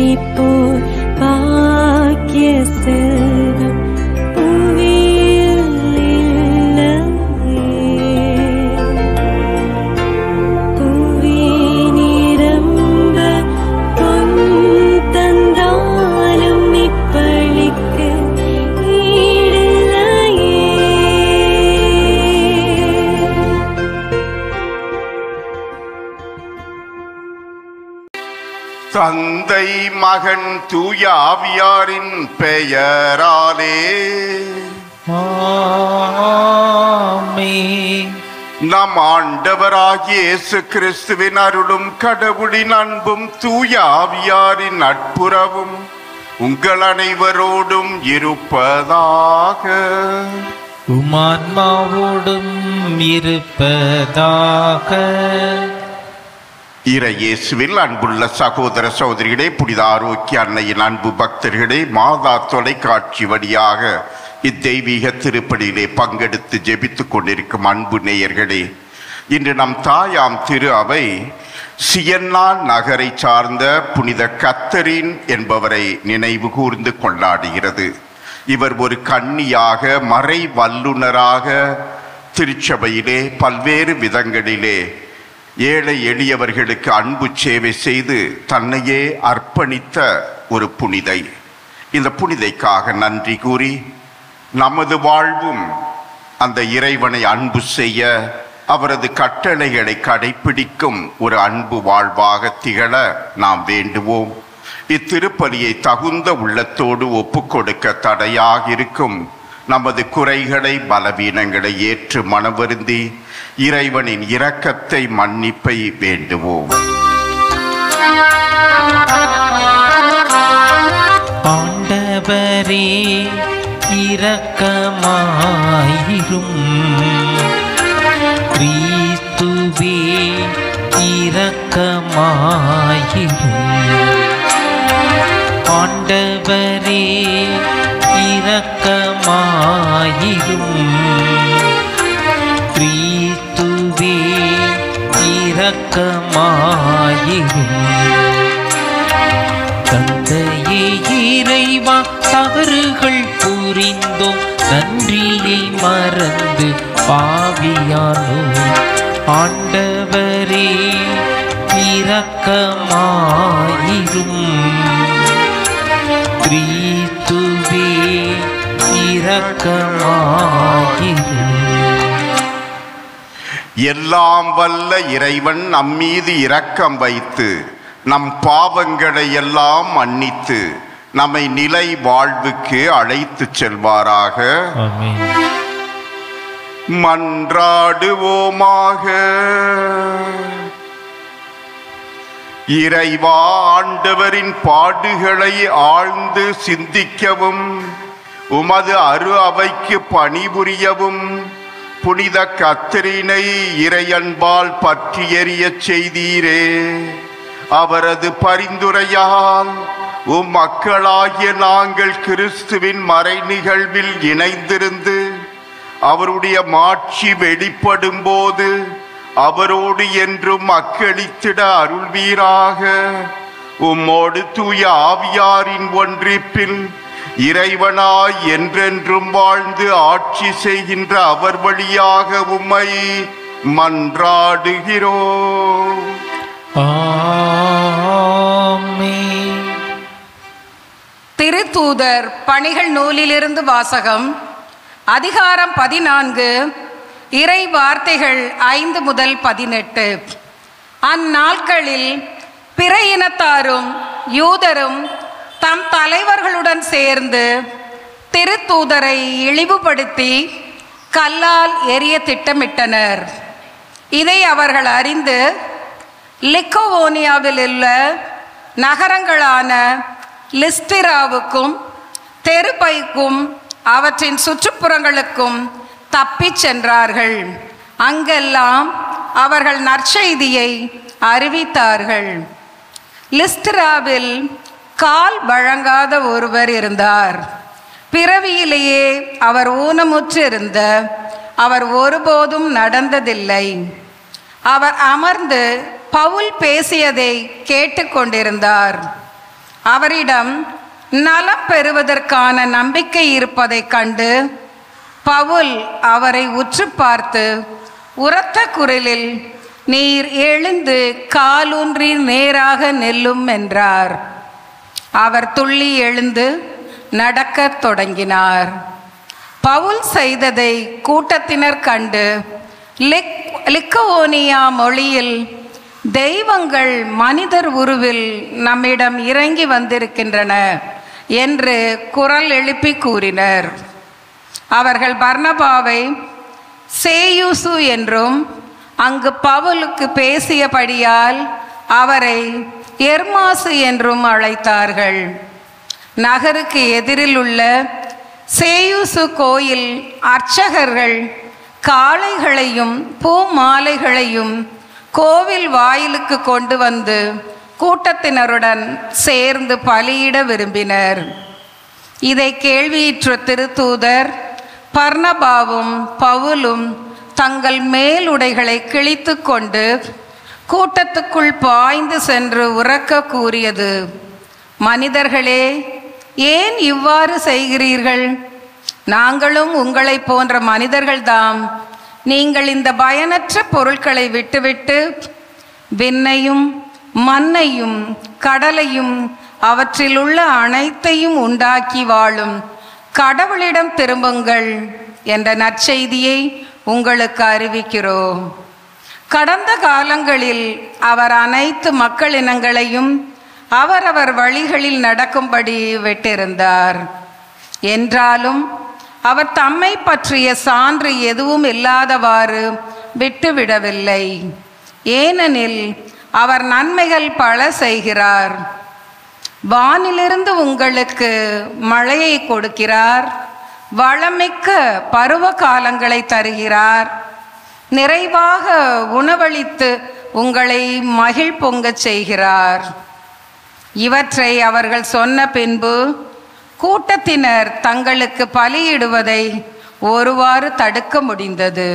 போல் பாக்கிய செல்வம் புவியில் இல்லையே. புவி நிரம்ப பொன் தந்தாலும் இப்பழிக்கு ஈடில்லையே தந்தை மகன் தூய ஆவியாரின் பெயராலே ஆமென். நம் ஆண்டவராகிய இயேசு கிறிஸ்துவின் அருளும் கடவுளின் அன்பும் தூய ஆவியாரின் நட்புறவும் உங்கள் அனைவரோடும் இருப்பதாக உமான்மாவோடும் இருப்பதாக இறை இயேசுவில் அன்புள்ள சகோதர சகோதரிகளே புனித ஆரோக்கிய அன்னையின் அன்பு பக்தர்களே மாதா தொலைக்காட்சி வழியாக இத்தெய்வீக திருப்பலியிலே பங்கெடுத்து ஜெபித்துக் கொண்டிருக்கும் அன்பு நேயர்களே இன்று நம் தாயாம் திரு அவை சியன்னா நகரை சார்ந்த புனித கத்தரின் என்பவரை நினைவு கூர்ந்து கொண்டாடுகிறது இவர் ஒரு கன்னியாக மறை வல்லுனராக திருச்சபையிலே பல்வேறு விதங்களிலே ஏழை எளியவர்களுக்கு அன்பு சேவை செய்து தன்னையே அர்ப்பணித்த ஒரு புனிதை இந்த புனிதைக்காக நன்றி கூறி நமது வாழ்வும் அந்த இறைவனை அன்பு செய்ய அவரது கட்டளைகளை கடைப்பிடிக்கும் ஒரு அன்பு வாழ்வாக திகழ நாம் வேண்டுவோம் இத்திருப்பலியை தகுந்த உள்ளத்தோடு ஒப்புக்கொடுக்க தடையாக இருக்கும் நமது குறைகளை பலவீனங்களை ஏற்று மனவருந்தி இறைவனின் இரக்கத்தை மன்னிப்பை வேண்டுவோம் ஆண்டவரே இரக்கமாயிரும் கிறிஸ்துவே இரக்கமாயிரும் ஆண்டவரே இரக்கமாயிரும் கிறிஸ்துவே இரக்கமாயிரும் தந்தையே இறைவா தவறுகள் புரிந்தோம் நன்றியை மறந்து பாவியானோ ஆண்டவரே இரக்கமாயிரும் கிறிஸ்துவே இரக்கமாயிரும் எல்லாம் வல்ல இறைவன் நம்மீது இரக்கம் வைத்து நம் பாவங்களை எல்லாம் மன்னித்து நம்மை நிலை வாழ்வுக்கு அழைத்துச் செல்வாராக ஆமென் மன்றாடுவோமாக இறைவா ஆண்டவரின் பாடுகளை ஆழ்ந்து சிந்திக்கவும் உமது அரு அவைக்கு பணிபுரியவும் புனித கத்திரினை இறையன்பால் பற்றி எறியச் செய்தீரே அவரது பரிந்துரையால் உம் மக்களாகிய நாங்கள் கிறிஸ்துவின் மறை நிகழ்வில் இணைந்திருந்து அவருடைய மாட்சி வெளிப்படும் போது அவரோடு என்றும் மக்களித்திட அருள்வீராக உம்மோடு தூய ஆவியாரின் ஒன்றிப்பில் இறைவனாய் என்றென்றும் வாழ்ந்து ஆட்சி செய்கின்ற அவர் வழியாக உம்மை மன்றாடுகிறோம் ஆமென் திருத்தூதர் பணிகள் நூலிலிருந்து வாசகம் அதிகாரம் பதினான்கு இறை வார்த்தைகள் ஐந்து முதல் பதினெட்டு அந்நாட்களில் பிற இனத்தாரும் யூதரும் தம் தலைவர்களுடன் சேர்ந்து திருத்தூதரை இழிவுபடுத்தி கல்லால் எரிய திட்டமிட்டனர் இதை அவர்கள் அறிந்து லிக்கோவோனியாவில் உள்ள நகரங்களான லிஸ்டிராவுக்கும் தெருபைக்கும் அவற்றின் சுற்றுப்புறங்களுக்கும் தப்பிச் சென்றார்கள் அங்கெல்லாம் அவர்கள் நற்செய்தியை அறிவித்தார்கள் லிஸ்டிராவில் கால் வழங்காத ஒருவர் இருந்தார் பிறவியிலேயே அவர் ஊனமுற்று இருந்த அவர் ஒருபோதும் நடந்ததில்லை அவர் அமர்ந்து பவுல் பேசியதை கேட்டுக்கொண்டிருந்தார் அவரிடம் நலம் பெறுவதற்கான நம்பிக்கை இருப்பதைக் கண்டு பவுல் அவரை உற்று பார்த்து உரத்த குரலில் நீர் எழுந்து காலூன்றி நேராக நெல்லும் என்றார் அவர் துள்ளி எழுந்து நடக்கத் தொடங்கினார் பவுல் செய்ததை கூட்டத்தினர் கண்டு லிக் லிக்கவோனியா மொழியில் தெய்வங்கள் மனிதர் உருவில் நம்மிடம் இறங்கி வந்திருக்கின்றன என்று குரல் எழுப்பி கூறினர் அவர்கள் பர்னபாவை சேயூசு என்றும் அங்கு பவுலுக்கு பேசியபடியால் அவரை எர்மாசு என்றும் அழைத்தார்கள் நகருக்கு எதிரில் உள்ள சேயூசு கோயில் அர்ச்சகர்கள் காளைகளையும் பூ மாலைகளையும் கோவில் வாயிலுக்கு கொண்டு வந்து கூட்டத்தினருடன் சேர்ந்து பலியிட விரும்பினர் இதை கேள்வியுற்ற திருத்தூதர் பர்ணபாவும் பவுலும் தங்கள் மேலுடைகளை கிழித்து கொண்டு கூட்டத்துக்குள் பாய்ந்து சென்று உறக்க கூறியது மனிதர்களே ஏன் இவ்வாறு செய்கிறீர்கள் நாங்களும் உங்களைப் போன்ற மனிதர்கள்தாம் நீங்கள் இந்த பயனற்ற பொருட்களை விட்டுவிட்டு விண்ணையும் மண்ணையும் கடலையும் அவற்றில் உள்ள அனைத்தையும் உண்டாக்கி வாழும் கடவுளிடம் திரும்புங்கள் என்ற நற்செய்தியை உங்களுக்கு அறிவிக்கிறோம் கடந்த காலங்களில் அவர் அனைத்து மக்களினங்களையும் அவரவர் வழிகளில் நடக்கும்படி விட்டிருந்தார் என்றாலும் அவர் தம்மை பற்றிய சான்று எதுவும் இல்லாதவாறு விட்டுவிடவில்லை ஏனெனில் அவர் நன்மைகள் பல செய்கிறார் வானிலிருந்து உங்களுக்கு மழையை கொடுக்கிறார் வளமிக்க பருவ காலங்களை தருகிறார் நிறைவாக உணவளித்து உங்களை மகிழ் பொங்கச் செய்கிறார் இவற்றை அவர்கள் சொன்ன பின்பு கூட்டத்தினர் தங்களுக்கு பலியிடுவதை ஒருவாறு தடுக்க முடிந்தது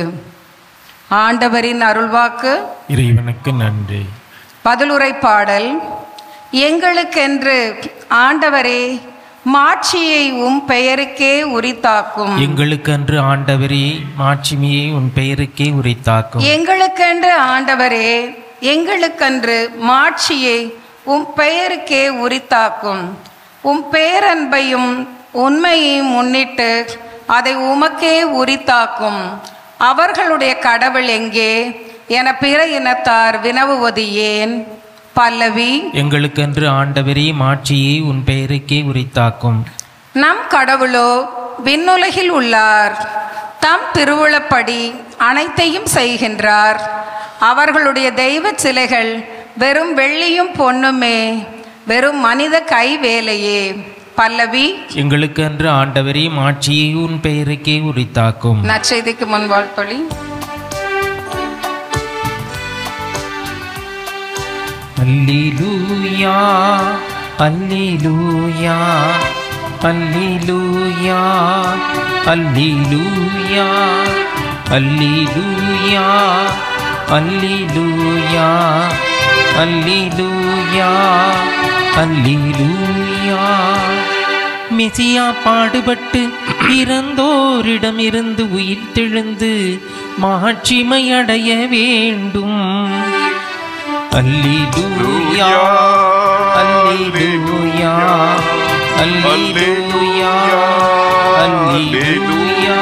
ஆண்டவரின் அருள்வாக்கு இறைவனுக்கு நன்றி பதிலுரை பாடல் எங்களுக்கென்று ஆண்டவரே மாட்சியை உம் பெயருக்கே உரித்தாக்கும் எங்களுக்கன்று ஆண்டவரே மாட்சிமையை உன் பெயருக்கே உரித்தாக்கும் எங்களுக்கென்று ஆண்டவரே எங்களுக்கன்று மாட்சியை உம் பெயருக்கே உரித்தாக்கும் உம் பேரன்பையும் உண்மையையும் முன்னிட்டு அதை உமக்கே உரித்தாக்கும் அவர்களுடைய கடவுள் எங்கே என பிற இனத்தார் வினவுவது ஏன் பல்லவி எங்களுக்கன்று ஆண்டவரே மாட்சியை உன் பெயருக்கே உரித்தாக்கும் நம் கடவுளோ விண்ணுலகில் உள்ளார் தம் திருவுளப்படி அனைத்தையும் செய்கின்றார் அவர்களுடைய தெய்வ சிலைகள் வெறும் வெள்ளியும் பொன்னுமே வெறும் மனித கை வேலையே பல்லவி எங்களுக்கன்று ஆண்டவரே மாட்சியை உன் பெயருக்கே உரித்தாக்கும் நற்செய்திக்கு முன் வாழ்த்தொழி அல்லேலூயா அல்லேலூயா அல்லேலூயா அல்லேலூயா அல்லேலூயா அல்லேலூயா அல்லேலூயா அல்லேலூயா மெசியா பாடுபட்டு இறந்தோரிடமிருந்து உயிர் தெழுந்து மாட்சிமை அடைய வேண்டும் அல்லேலூயா அல்லேலூயா அல்லேலூயா அல்லேலூயா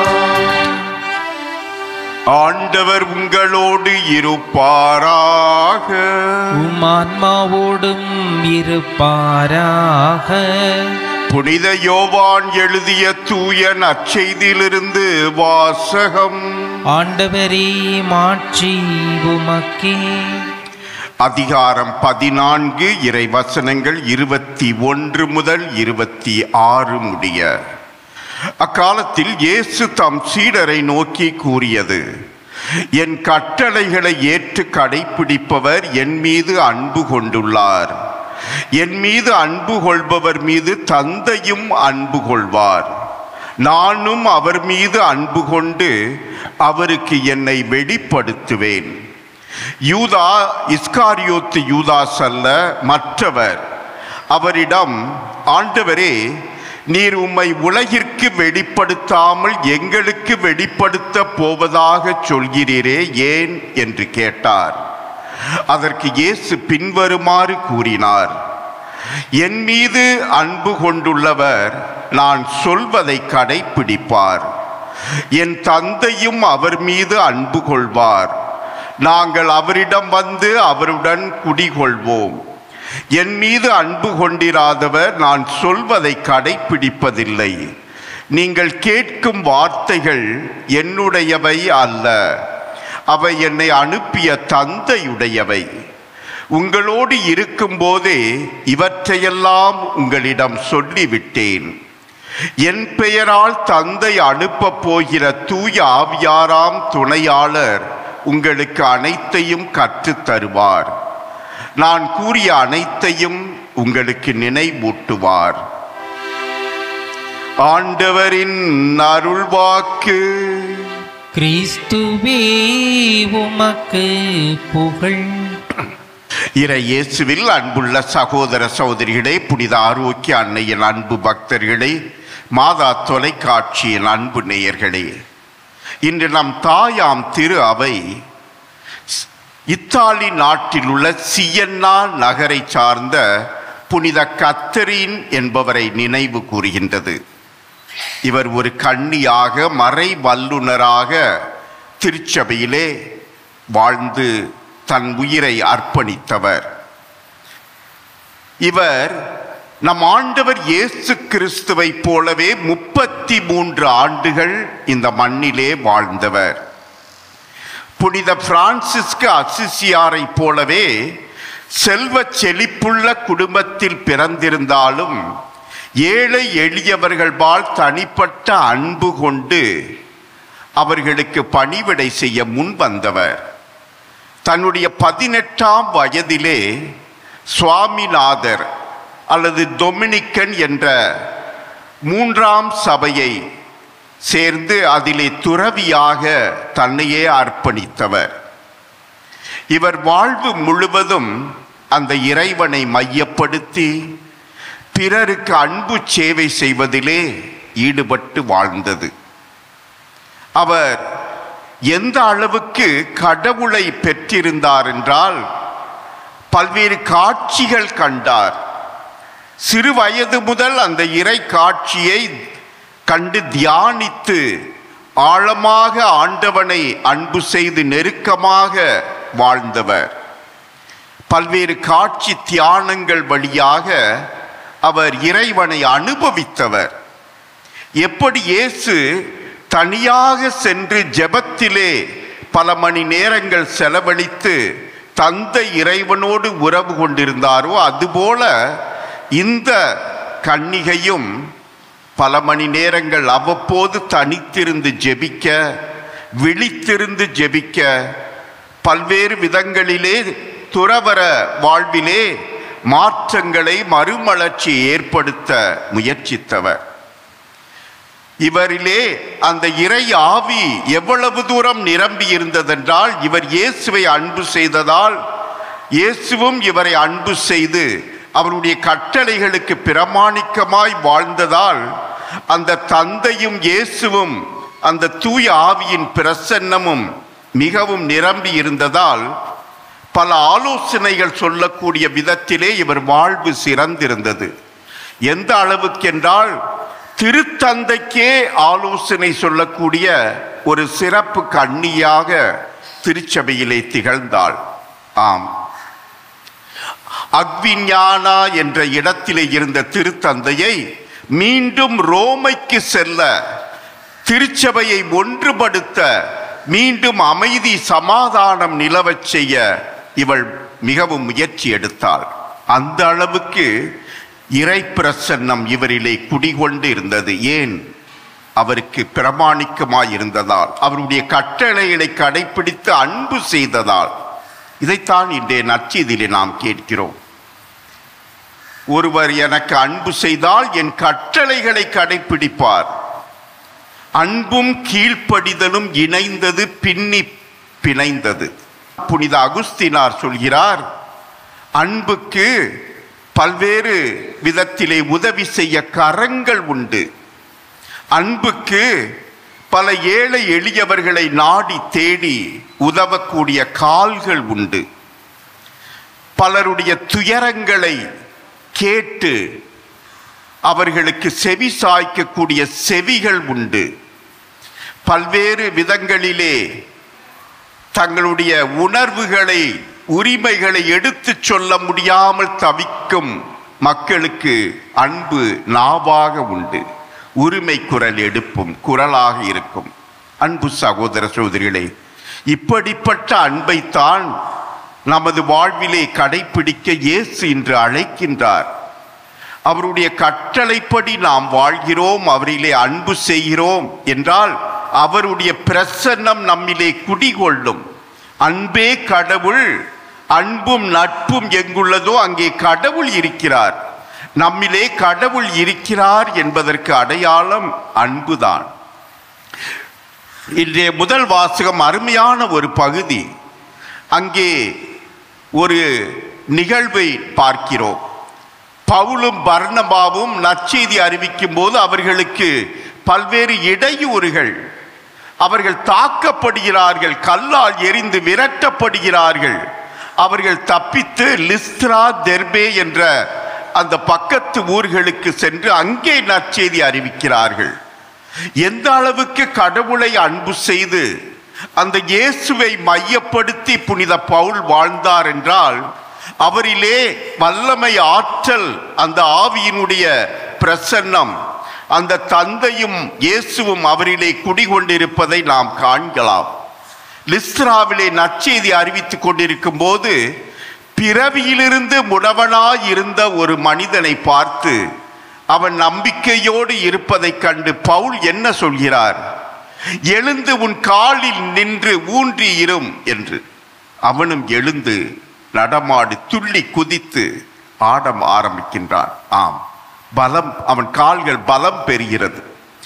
ஆண்டவர் உங்களோடு இருப்பாராக உமான்மாவோடும் இருப்பாராக புனித யோவான் எழுதிய தூய நற்செய்தியிலிருந்து வாசகம் ஆண்டவரே மாட்சி உமக்கே அதிகாரம் பதினான்கு இறைவசனங்கள் இருபத்தி ஒன்று முதல் இருபத்தி ஆறு முடிய அக்காலத்தில் இயேசு தம் சீடரை நோக்கி கூறியது என் கட்டளைகளை ஏற்று கடைப்பிடிப்பவர் என் மீது அன்பு கொண்டுள்ளார் என் மீது அன்பு கொள்பவர் மீது தந்தையும் அன்பு கொள்வார் நானும் அவர் மீது அன்பு கொண்டு அவருக்கு என்னை வெளிப்படுத்துவேன் யூதா இஸ்காரியோத்து யூதாஸ் அல்ல மற்றவர் அவரிடம் ஆண்டவரே நீர் உம்மை உலகிற்கு வெளிப்படுத்தாமல் எங்களுக்கு வெளிப்படுத்த போவதாக சொல்கிறீரே ஏன் என்று கேட்டார் அதற்கு இயேசு பின்வருமாறு கூறினார் என் மீது அன்பு கொண்டுள்ளவர் நான் சொல்வதை கடைப்பிடிப்பார் என் தந்தையும் அவர் மீது அன்பு கொள்வார் நாங்கள் அவரிடம் வந்து அவருடன் குடிகொள்வோம் என் மீது அன்பு கொண்டிராதவர் நான் சொல்வதை கடைப்பிடிப்பதில்லை நீங்கள் கேட்கும் வார்த்தைகள் என்னுடையவை அல்ல அவை என்னை அனுப்பிய தந்தையுடையவை உங்களோடு இருக்கும்போதே இவற்றையெல்லாம் உங்களிடம் சொல்லிவிட்டேன் என் பெயரால் தந்தை அனுப்பப் போகிற தூய ஆவியாராம் துணையாளர் உங்களுக்கு அனைத்தையும் கற்றுத் தருவார் நான் கூறிய அனைத்தையும் உங்களுக்கு நினைவூட்டுவார் ஆண்டவரின் அருள்வாக்கு கிறிஸ்துவே உமக்கு புகழ் இறை இயேசுவில் அன்புள்ள சகோதர சகோதரிகளே புனித ஆரோக்கிய அன்னையின் அன்பு பக்தர்களே மாதா தொலைக்காட்சியின் அன்பு நேயர்களே இன்று நம் தாயாம் திரு அவை ஸ்- இத்தாலி நாட்டில் உள்ள சியன்னா நகரை சார்ந்த புனித கத்தரீன் என்பவரை நினைவு கூறுகின்றது இவர் ஒரு கன்னியாக மறை வல்லுனராக திருச்சபையிலே வாழ்ந்து தன் உயிரை அர்ப்பணித்தவர் இவர் நம் ஆண்டவர் இயேசு கிறிஸ்துவைப் போலவே முப்பத்தி மூன்று ஆண்டுகள் இந்த மண்ணிலே வாழ்ந்தவர் புனித பிரான்சிஸ்கு அசிசியாரைப் போலவே செல்வ செழிப்புள்ள குடும்பத்தில் பிறந்திருந்தாலும் ஏழை எளியவர்கள்பால் தனிப்பட்ட அன்பு கொண்டு அவர்களுக்கு பணிவிடை செய்ய முன் வந்தவர் தன்னுடைய பதினெட்டாம் வயதிலே சுவாமிநாதர் அல்லது டொமினிக்கன் என்ற மூன்றாம் சபையை சேர்ந்து அதிலே துறவியாக தன்னையே அர்ப்பணித்தவர் இவர் வாழ்வு முழுவதும் அந்த இறைவனை மையப்படுத்தி பிறருக்கு அன்பு சேவை செய்வதிலே ஈடுபட்டு வாழ்ந்தது அவர் எந்த அளவுக்கு கடவுளை பெற்றிருந்தார் என்றால் பல்வேறு காட்சிகள் கண்டார் சிறு வயது முதல் அந்த இறை காட்சியை கண்டு தியானித்து ஆழமாக ஆண்டவனை அன்பு செய்து நெருக்கமாக வாழ்ந்தவர் பல்வேறு காட்சி தியானங்கள் வழியாக அவர் இறைவனை அனுபவித்தவர் எப்படி இயேசு தனியாக சென்று ஜெபத்திலே பல மணி நேரங்கள் செலவழித்து தந்தை இறைவனோடு உறவு கொண்டிருந்தாரோ அதுபோல இந்த கன்னிகையும் பல மணி நேரங்கள் அவ்வப்போது தனித்திருந்து ஜெபிக்க விழித்திருந்து ஜெபிக்க பல்வேறு விதங்களிலே துறவர வாழ்விலே மாற்றங்களை மறுமலர்ச்சி ஏற்படுத்த முயற்சித்தவர் இவரிலே அந்த இறை ஆவி எவ்வளவு தூரம் நிரம்பி இருந்ததென்றால் இவர் இயேசுவை அன்பு செய்ததால் இயேசுவும் இவரை அன்பு செய்து அவருடைய கட்டளைகளுக்கு பிரமாணிக்கமாய் வாழ்ந்ததால் அந்த தந்தையும் இயேசுவும் அந்த தூய ஆவியின் பிரசன்னமும் மிகவும் நிரம்பி இருந்ததால் பல ஆலோசனைகள் சொல்லக்கூடிய விதத்திலே இவர் வாழ்வு சிறந்திருந்தது எந்த அளவுக்கென்றால் திருத்தந்தைக்கே ஆலோசனை சொல்லக்கூடிய ஒரு சிறப்பு கண்ணியாக திருச்சபையிலே திகழ்ந்தாள் ஆம் அக்விஞானா என்ற இடத்திலே இருந்த திருத்தந்தையை மீண்டும் ரோமைக்கு செல்ல திருச்சபையை ஒன்றுபடுத்த மீண்டும் அமைதி சமாதானம் நிலவச் செய்ய இவள் மிகவும் முயற்சி எடுத்தாள் அந்த அளவுக்கு இறை பிரசன்னம் இவரிலே குடிகொண்டு இருந்தது ஏன் அவருக்கு பிரமாணிக்கமாய் இருந்ததால் அவருடைய கட்டளைகளை கடைப்பிடித்து அன்பு செய்ததால் இதைத்தான் இன்றைய நற்செய்தியிலே நாம் கேட்கிறோம் ஒருவர் எனக்கு அன்பு செய்தால் என் கட்டளைகளை கடைப்பிடிப்பார் அன்பும் கீழ்ப்படிதலும் இணைந்தது பின்னி பிணைந்தது புனித அகுஸ்தினார் சொல்கிறார் அன்புக்கு பல்வேறு விதத்திலே உதவி செய்ய கரங்கள் உண்டு அன்புக்கு பல ஏழை எளியவர்களை நாடி தேடி உதவக்கூடிய கால்கள் உண்டு பலருடைய துயரங்களை கேட்டு அவர்களுக்கு செவி சாய்க்கக்கூடிய செவிகள் உண்டு பல்வேறு விதங்களிலே தங்களுடைய உணர்வுகளை உரிமைகளை எடுத்துச் சொல்ல முடியாமல் தவிக்கும் மக்களுக்கு அன்பு நாவாக உண்டு உரிமை குரல் எடுப்பும் குரலாக இருக்கும் அன்பு சகோதர சகோதரிகளே இப்படிப்பட்ட அன்பைத்தான் நமது வாழ்விலே கடைப்பிடிக்க இயேசு இன்று அழைக்கின்றார் அவருடைய கட்டளைப்படி நாம் வாழ்கிறோம் அவரிலே அன்பு செய்கிறோம் என்றால் அவருடைய பிரசன்னம் நம்மிலே குடிகொள்ளும் அன்பே கடவுள் அன்பும் நட்பும் எங்குள்ளதோ அங்கே கடவுள் இருக்கிறார் நம்மிலே கடவுள் இருக்கிறார் என்பதற்கு அடையாளம் அன்புதான் இன்றைய முதல் வாசகம் அருமையான ஒரு பகுதி அங்கே ஒரு நிகழ்வை பார்க்கிறோம் பவுலும் பர்ணபாவும் நற்செய்தி அறிவிக்கும் போது அவர்களுக்கு பல்வேறு இடையூறுகள் அவர்கள் தாக்கப்படுகிறார்கள் கல்லால் எரிந்து விரட்டப்படுகிறார்கள் அவர்கள் தப்பித்து லிஸ்த்ரா தெர்பே என்ற அந்த பக்கத்து ஊர்களுக்கு சென்று அங்கே நற்செய்தி அறிவிக்கிறார்கள் எந்த அளவுக்கு கடவுளை அன்பு செய்து அந்த இயேசுவை மையப்படுத்தி புனித பவுல் வாழ்ந்தார் என்றால் அவரிலே வல்லமை ஆற்றல் அந்த ஆவியினுடைய பிரசன்னம் அந்த தந்தையும் இயேசுவும் அவரிலே குடிகொண்டிருப்பதை நாம் காண்கலாம் லிஸ்திராவிலே நற்செய்தி அறிவித்துக் கொண்டிருக்கும் போது பிறவியிலிருந்து முடவனாய் இருந்த ஒரு மனிதனை பார்த்து அவன் நம்பிக்கையோடு இருப்பதைக் கண்டு பவுல் என்ன சொல்கிறார் எழுந்து உன் காலில் நின்று ஊன்றி இரும் என்று அவனும் எழுந்து நடமாடி துள்ளி குதித்து ஆடம் ஆரம்பிக்கின்றான் ஆம் பலம் அவன் கால்கள் பலம் பெறுகிறது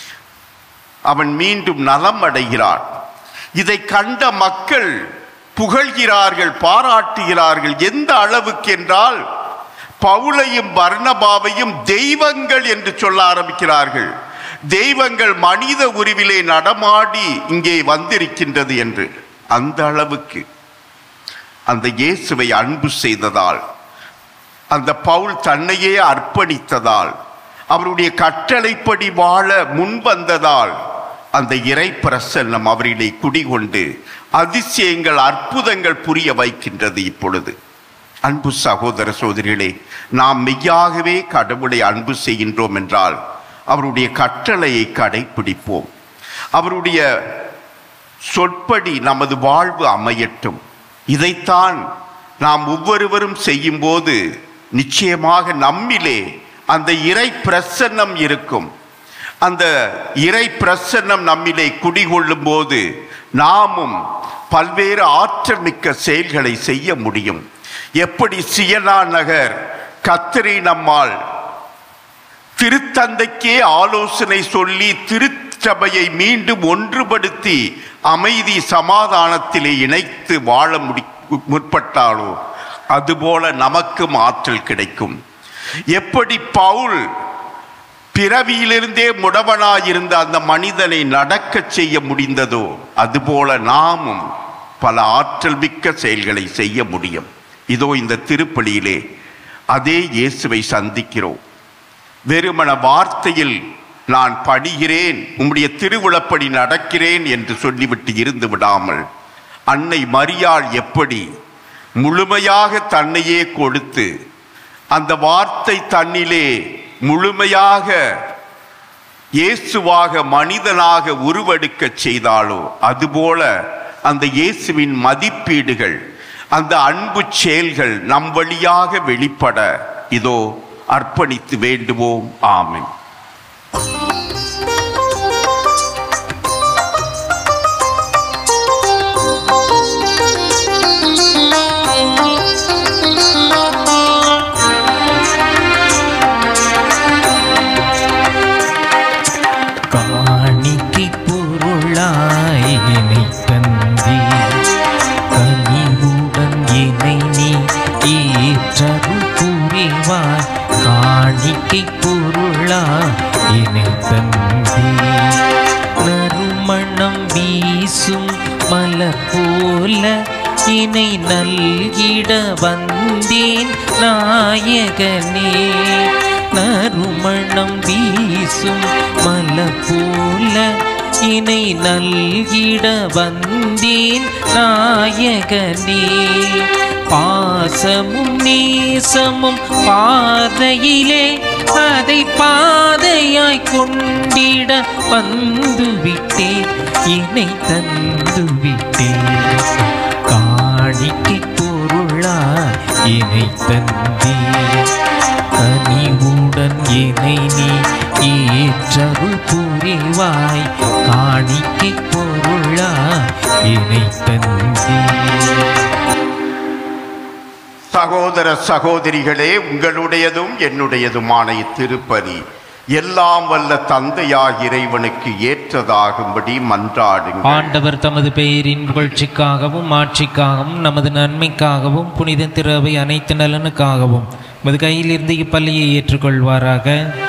அவன் மீண்டும் நலம் அடைகிறான் இதை கண்ட மக்கள் புகழ்கிறார்கள் பாராட்டுகிறார்கள் எந்த அளவுக்கு என்றால் பவுலையும் பர்ணபாவையும் தெய்வங்கள் என்று சொல்ல ஆரம்பிக்கிறார்கள் தெய்வங்கள் மனித உருவிலே நடமாடி இங்கே வந்திருக்கின்றது என்று அந்த அளவுக்கு அந்த இயேசுவை அன்பு செய்ததால் அந்த பவுல் தன்னையே அர்ப்பணித்ததால் அவருடைய கட்டளைப்படி வாழ முன்வந்ததால் அந்த இறை பிரசன்னம் அவரிலே குடிகொண்டு அதிசயங்கள் அற்புதங்கள் புரிய வைக்கின்றது இப்பொழுது அன்பு சகோதர சோதரிகளே நாம் மெய்யாகவே கடவுளை அன்பு செய்கின்றோம் என்றால் அவருடைய கட்டளையை கடைப்பிடிப்போம் அவருடைய சொற்படி நமது வாழ்வு அமையட்டும் இதைத்தான் நாம் ஒவ்வொருவரும் செய்யும்போது நிச்சயமாக நம்மிலே அந்த இறை பிரசன்னம் இருக்கும் அந்த இறை பிரசன்னம் நம்மிலே குடிகொள்ளும் போது நாமும் பல்வேறு ஆற்றல் மிக்க செயல்களை செய்ய முடியும் எப்படி சியனா நகர் கத்திரி நம்மால் திருத்தந்தைக்கே ஆலோசனை சொல்லி திருச்சபையை மீண்டும் ஒன்றுபடுத்தி அமைதி சமாதானத்திலே இணைத்து வாழ முடி முற்பட்டாலோ அதுபோல நமக்கும் ஆற்றல் கிடைக்கும் எப்படி பவுல் பிறவியிலிருந்தே முடவனாயிருந்த அந்த மனிதனை நடக்கச் செய்ய முடிந்ததோ அதுபோல நாமும் பல ஆற்றல் மிக்க செயல்களை செய்ய முடியும் இதோ இந்த திருப்பலியிலே அதே இயேசுவை சந்திக்கிறோம் வெறுமன வார்த்தையில் நான் படிகிறேன் உம்முடைய திருவிழப்படி நடக்கிறேன் என்று சொல்லிவிட்டு இருந்து விடாமல் அன்னை மரியாள் எப்படி முழுமையாக தன்னையே கொடுத்து அந்த வார்த்தை தன்னிலே முழுமையாக இயேசுவாக மனிதனாக உருவெடுக்கச் செய்தாலோ அதுபோல அந்த இயேசுவின் மதிப்பீடுகள் அந்த அன்பு செயல்கள் நம் வழியாக வெளிப்பட இதோ அர்ப்பணித்து வேண்டுவோம் ஆமென் காணிக்கை பொருளாய் என்னை தந்தி கனிவுடன் என்னை நீ ஏற்றருள் புரிவாய் காணிக்கை பொருளா இணை தந்தே நறுமணம் வீசும் மலர் போல இணை நல்கிட வந்தேன் நாயகனே நறுமணம் வீசும் மலர் போல இணை நல்கிட வந்தேன் நாயகனே பாசமும் நேசமும் பாதையிலே அதை பாதையாய் கொண்டிட வந்து விட்டேன் இணை தந்து விட்டேன் காணிக்கை பொருளா இணை தந்தே கனிவுடன் இணை நீ ஏற்றருள் புரிவாய் காணிக்கை பொருளா இணை தந்தே சகோதர சகோதரிகளே உங்களுடையதும் என்னுடையதுமான இத்திருப்பலி எல்லாம் வல்ல தந்தையாய் இறைவனுக்கு ஏற்றதாகும்படி மன்றாடுங்கள் ஆண்டவர் தமது பெயரின் புகழ்ச்சிக்காகவும் ஆட்சிக்காகவும் நமது நன்மைக்காகவும் புனித திறவை அனைத்து நலனுக்காகவும் உமது கையிலிருந்து இப்பள்ளியை ஏற்றுக்கொள்வாராக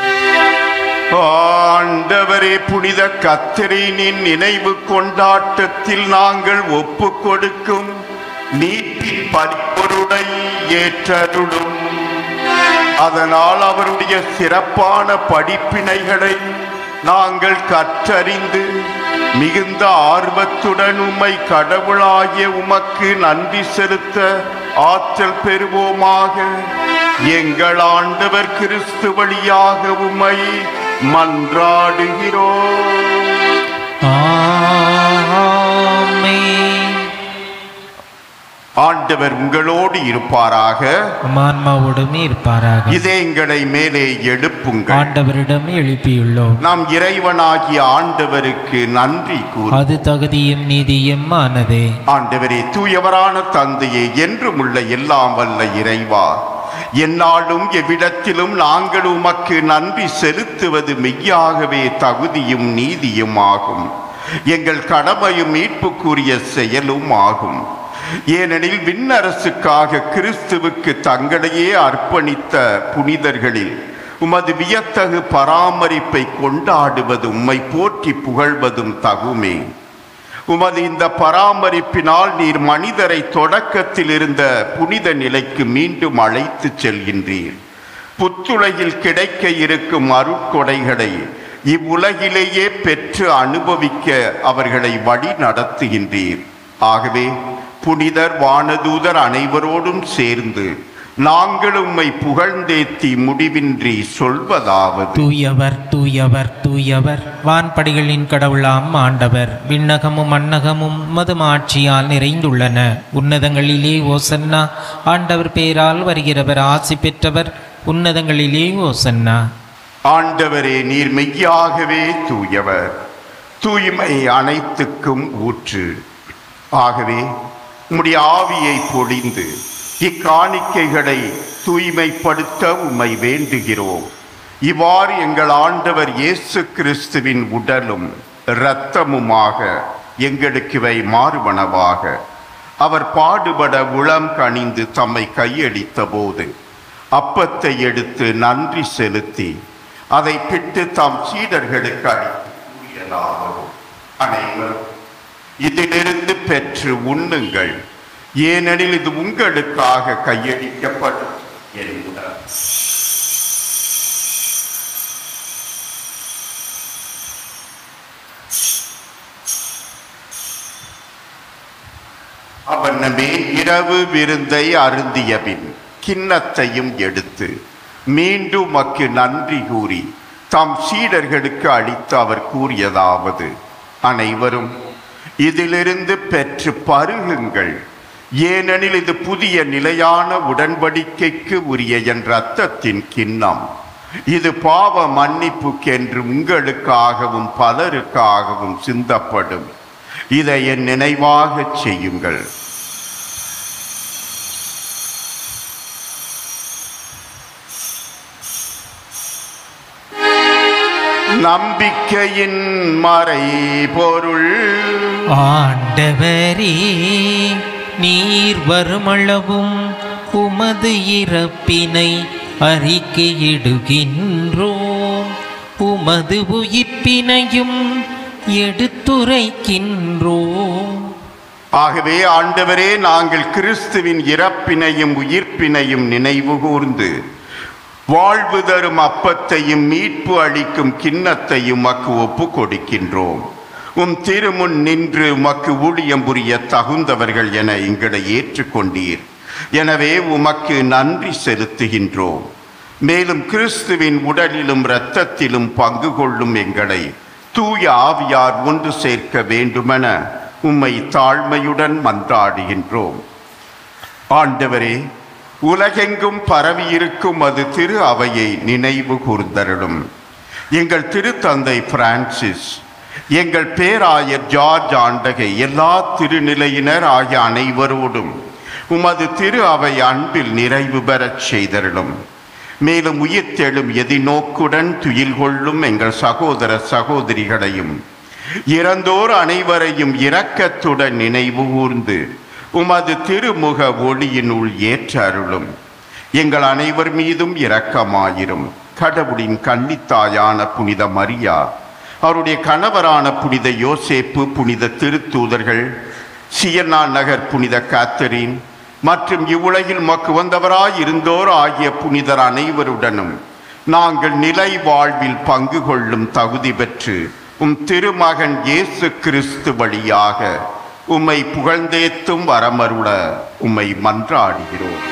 ஆண்டவரே புனித கத்திரினின் நினைவு கொண்டாட்டத்தில் நாங்கள் ஒப்பு கொடுக்கும் நீட்டின் பரிபொருளை ஏற்றருளும் அதனால் அவருடைய சிறப்பான படிப்பினைகளை நாங்கள் கற்றறிந்து மிகுந்த ஆர்வத்துடன் உம்மை கடவுளாகிய உமக்கு நன்றி செலுத்த ஆற்றல் பெறுவோமாக எங்கள் ஆண்டவர் கிறிஸ்து வழியாக உம்மை மன்றாடுகிறோம் ஆமென். ஆண்டவர் உங்களோடு இருப்பாராக உம் ஆன்மாவோடுமே இருப்பாராக இதே எங்களை மேலே எழுப்புங்கள் ஆண்டவரிடம் எழுப்பியுள்ளோம் நாம் இறைவனாகிய ஆண்டவருக்கு நன்றி கூறு அது தகுதியும் நீதியும் ஆனதே ஆண்டவரே தூயவரான தந்தையே என்றும் உள்ள எல்லாம் வல்ல இறைவா எந்நாளும் எவ்விடத்திலும் நாங்கள் உமக்கு நன்றி செலுத்துவது மெய்யாகவே தகுதியும் நீதியும் ஆகும் எங்கள் கடமையும் மீட்புக்குரிய செயலும் ஆகும் ஏனெனில் விண்ணரசுக்காக கிறிஸ்துவுக்கு தங்களையே அர்ப்பணித்த புனிதர்களில் உமது வியத்தகு பராமரிப்பை கொண்டாடுவது உம்மை போற்றி புகழ்வதும் தகுமே உமது இந்த பராமரிப்பினால் நீர் மனிதரை தொடக்கத்தில் இருந்த புனித நிலைக்கு மீண்டும் அழைத்துச் செல்கின்றீர் புத்துலகில் கிடைக்க இருக்கும் அருட்கொடைகளை இவ்வுலகிலேயே பெற்று அனுபவிக்க அவர்களை வழி நடத்துகின்றீர் ஆகவே புனிதர் வானதூதர் அனைவரோடும் சேர்ந்து நாங்கள் உம்மை புகழ்ந்தேத்தி முடிவின்றி சொல்வதாவது தூயவர் தூயவர் தூயவர் வான்படிகளின் கடவுளாம் ஆண்டவர் விண்ணகமும் மண்ணகமும் மது ஆட்சியால் நிறைந்துள்ளன உன்னதங்களிலே ஓசன்னா ஆண்டவர் பேரால் வருகிறவர் ஆசி பெற்றவர் உன்னதங்களிலே ஓசன்னா ஆண்டவரே நீர் மெய்யாகவே தூயவர் தூய்மை அனைத்துக்கும் ஊற்று ஆகவே உம்முடைய ஆவியை பொழிந்து இக்காணிக்கைகளை தூய்மைப்படுத்த உம்மை வேண்டுகிறோம் இவ்வாறு எங்கள் ஆண்டவர் இயேசு கிறிஸ்துவின் உடலும் இரத்தமுமாக எங்களுக்கு இவை மாறுபனவாக அவர் பாடுபட உளம் கனிந்து தம்மை கையளித்த போது அப்பத்தை எடுத்து நன்றி செலுத்தி அதை பிட்டு தம் சீடர்களுக்கு அளித்து கூறியதாவது அனைவரும் இதிலிருந்து பெற்று உண்ணுங்கள் ஏனெனில் இது உங்களுக்காக கையளிக்கப்படும் என்றார் அவனமே இரவு விருந்தை அருந்தியபின் கிண்ணத்தையும் எடுத்து மீண்டும் மக்கு நன்றி கூறி தம் சீடர்களுக்கு அளித்து அவர் கூறியதாவது அனைவரும் இதிலிருந்து பெற்று பருகுங்கள் ஏனெனில் இது புதிய நிலையான உடன்படிக்கைக்கு உரிய என் இரத்தத்தின் கிண்ணம் இது பாவ மன்னிப்புக்கென்று உங்களுக்காகவும் பலருக்காகவும் சிந்தப்படும் இதை என் நினைவாகச் செய்யுங்கள் நம்பிக்கையின் மறை பொருள் ஆண்டவரே நீர் வருமளவும் உமது இறப்பினை அறிக்கையிடுகின்றோம் உமது உயிர்ப்பினையும் எடுத்துரைக்கின்றோம் ஆகவே ஆண்டவரே நாங்கள் கிறிஸ்துவின் இறப்பினையும் உயிர்ப்பினையும் நினைவு கூர்ந்து வாழ்வு தரும் அப்பத்தையும் மீட்பு அளிக்கும் கிண்ணத்தையும் மக்கு ஒப்பு கொடுக்கின்றோம் உம் திருமுன் நின்று உமக்கு ஊழியம் புரிய தகுந்தவர்கள் என எங்களை ஏற்றுக்கொண்டீர் எனவே உமக்கு நன்றி செலுத்துகின்றோம் மேலும் கிறிஸ்துவின் உடலிலும் இரத்தத்திலும் பங்கு கொள்ளும் எங்களை தூய ஆவியார் ஒன்று சேர்க்க வேண்டுமென உம்மை தாழ்மையுடன் மன்றாடுகின்றோம் ஆண்டவரே உலகெங்கும் பரவியிருக்கும் அது திரு அவையை நினைவு கூர்ந்தருளும் எங்கள் திருத்தந்தை பிரான்சிஸ் எங்கள் பேராயர் ஜார்ஜ் ஆண்டகை எல்லா திருநிலையினர் ஆகிய அனைவரோடும் உமது திரு அவை அன்பில் நிறைவு பெறச் செய்தருளும் மேலும் உயிர்த்தெழும் எதிர்நோக்குடன் துயில் கொள்ளும் எங்கள் சகோதர சகோதரிகளையும் இறந்தோர் அனைவரையும் இரக்கத்துடன் நினைவு கூர்ந்து உமது திருமுக ஒளியினுள் ஏற்ற அருளும் எங்கள் அனைவர் மீதும் இரக்கமாயிரும் கடவுளின் கன்னித்தாயான புனித மரியா அவருடைய கணவரான புனித யோசேப்பு புனித திருத்தூதர்கள் சியன்னா நகர் புனித காத்தரின் மற்றும் இவ்வுலகில் மக்கு வந்தவராய் இருந்தோர் ஆகிய புனிதர் அனைவருடனும் நாங்கள் நிலை வாழ்வில் பங்கு கொள்ளும் தகுதி பெற்று உம் திருமகன் இயேசு கிறிஸ்து வழியாக உம்மை புகழ்ந்தேத்தும் வரமருள உம்மை மன்றாடுகிறோம்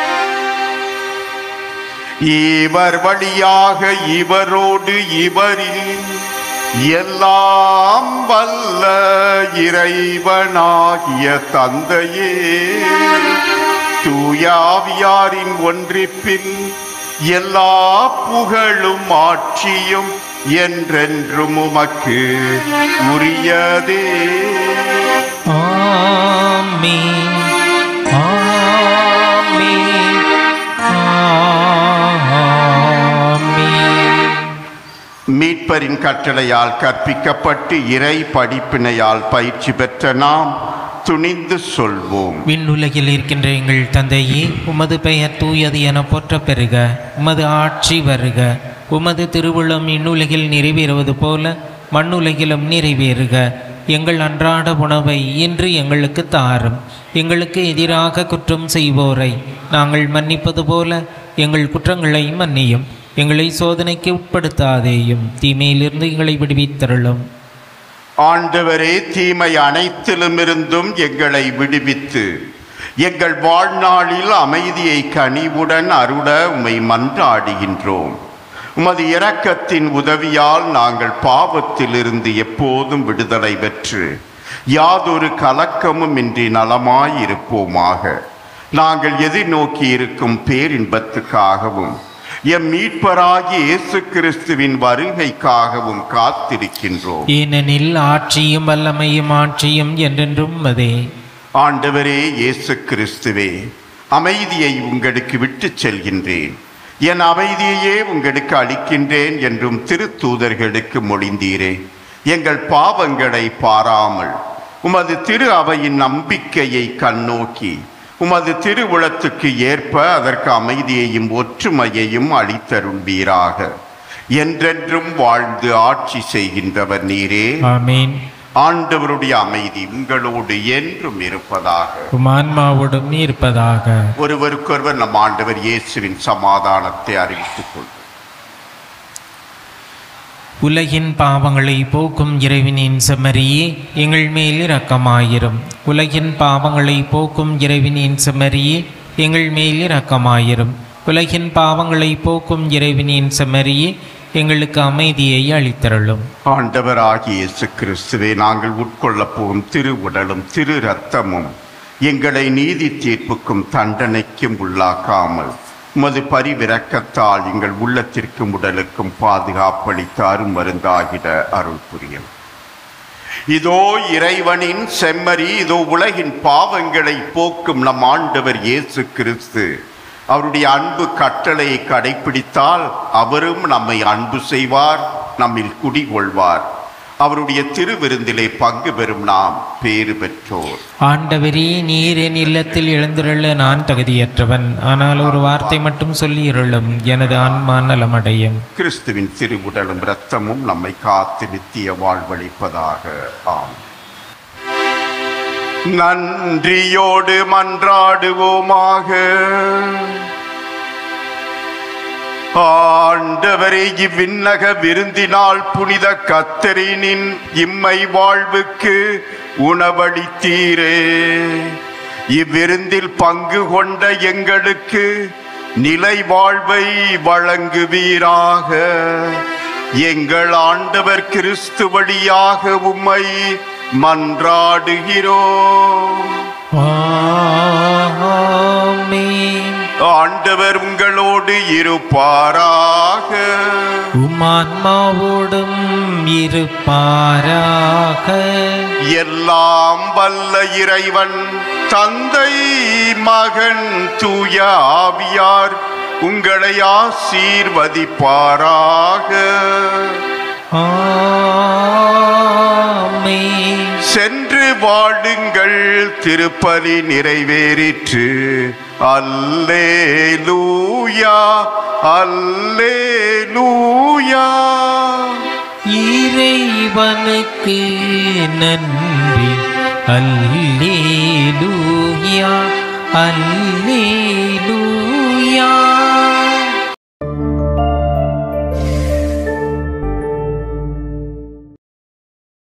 இவர் வழியாக இவரோடு இவரில் எல்லாம் வல்ல இறைவனாகிய தந்தையே தூயாவியாரின் ஒன்றிப்பில் எல்லா புகழும் ஆட்சியும் என்றென்றும் உமக்கு உரியதே ஆமென் ஆமென் ஆமென் மீட்பரின் கட்டளையால் கற்பிக்கப்பட்டு இறை படிப்பினையால் பயிற்சி பெற்ற நாம் துணிந்து சொல்வோம் விண்ணுலகில் இருக்கின்ற எங்கள் தந்தையே உமது பெயர் தூயது என போற்ற பெறுக உமது ஆட்சி வருக உமது திருவுளம் இந்நுலகில் நிறைவேறுவது போல மண்ணுலகிலும் நிறைவேறுக எங்கள் அன்றாட உணவை இன்று எங்களுக்கு தாரும் எங்களுக்கு எதிராக குற்றம் செய்வோரை நாங்கள் மன்னிப்பது போல எங்கள் குற்றங்களை மன்னியும் எங்களை சோதனைக்கு உட்படுத்தாதேயும் தீமையிலிருந்து எங்களை விடுவித்தருளும் ஆண்டவரே தீமை அனைத்திலுமிருந்தும் எங்களை விடுவித்து எங்கள் வாழ்நாளில் அமைதியை கனிவுடன் அருள உம்மை மன்றாடுகின்றோம் உமது இரக்கத்தின் உதவியால் நாங்கள் பாவத்திலிருந்து எப்போதும் விடுதலை பெற்று யாதொரு கலக்கமும் இன்றி நலமாயிருப்போமாக நாங்கள் எதிர்நோக்கி இருக்கும் பேரின்பத்துக்காகவும் எம் மீட்பராகிய இயேசு கிறிஸ்துவின் வருகைக்காகவும் காத்திருக்கின்றோம் ஏனெனில் ஆட்சியும் வல்லமையும் ஆட்சியும் என்றென்றும் அதே ஆண்டவரே இயேசு கிறிஸ்துவே அமைதியை உங்களுக்கு விட்டுச் செல்கின்றேன் என் அமைதியையே உங்களுக்கு அளிக்கின்றேன் என்றும் திருத்தூதர்களுக்கு மொழிந்தீரே எங்கள் பாவங்களை பாராமல் உமது திரு அவையின் நம்பிக்கையை கண்ணோக்கி உமது திருவுளத்துக்கு ஏற்ப அதற்கு அமைதியையும் ஒற்றுமையையும் அளித்தருள்வீராக என்றென்றும் வாழ்ந்து ஆட்சி செய்கின்றவர் நீரே ஆமீன் ஆண்டவருடைய அமைதி உங்களோடு என்றும் இருப்பதாக உமான்மாவோடும் இருப்பதாக ஒருவருக்கொருவர் நம் ஆண்டவர் இயேசுவின் சமாதானத்தை அறிவித்துக் கொள்வோம் உலகின் பாவங்களை போக்கும் இறைவனின் செம்மறியே எங்கள் மேல் இரக்கமாயிரும் உலகின் பாவங்களை போக்கும் இறைவனின் செம்மறியே எங்கள் மேல் இரக்கமாயிரும் உலகின் பாவங்களை போக்கும் இறைவனின் செம்மறியே எங்களுக்கு அமைதியை அளித்தருளும் ஆண்டவராகிய இயேசு கிறிஸ்துவே நாங்கள் உட்கொள்ளப் போகும் திரு உடலும் திரு ரத்தமும் எங்களை நீதி தீர்ப்புக்கும் தண்டனைக்கும் உள்ளாக்காமல் உமது பரிவிரக்கத்தால் எங்கள் உள்ளத்திற்கும் உடலுக்கும் பாதுகாப்பளித்து அருமருந்தாகிட அருள் புரியும் இதோ இறைவனின் செம்மறி இதோ உலகின் பாவங்களை போக்கும் நம் ஆண்டவர் இயேசு கிறிஸ்து அவருடைய அன்பு கட்டளையை கடைப்பிடித்தால் அவரும் நம்மை அன்பு செய்வார் நம்மில் குடிகொள்வார் அவருடைய திருவிருந்திலே பங்கு பெறும் நாம் பேறு பெற்றோர் ஆண்டவரே நீர் என் இல்லத்தில் எழுந்துருள நான் தகுதியற்றவன் ஆனால் ஒரு வார்த்தை மட்டும் சொல்லி இருளும் எனது ஆன்மா நலமடையும் கிறிஸ்துவின் திருவுடலும் இரத்தமும் நம்மை காத்து நித்திய வாழ்வளிப்பதாக ஆம் நன்றியோடு மன்றாடுவோமாக ஆண்டவரே இவ்விண்ணக விருந்தினால் புனித கத்தரினின் இம்மை வாழ்வுக்கு உணவளித்தீரே இவ்விருந்தில் பங்கு கொண்ட எங்களுக்கு நிலை வாழ்வை வழங்குவீராக எங்கள் ஆண்டவர் கிறிஸ்து வழியாக உம்மை மன்றாடுகிறோம் ஆமென். ஆண்டவர் உங்களோடு இருப்பாராக உமான்மாவோடும் இருப்பாராக எல்லாம் வல்ல இறைவன் தந்தை மகன் தூய ஆவியார் உங்களை ஆசீர்வதிப்பாராக ஆமென். சென்று வாழுங்கள் திருப்பலி நிறைவேறிற்று அல்லேலூயா அல்லேலூயா இறைவனுக்கு நன்றி அல்லேலூயா அல்லேலூயா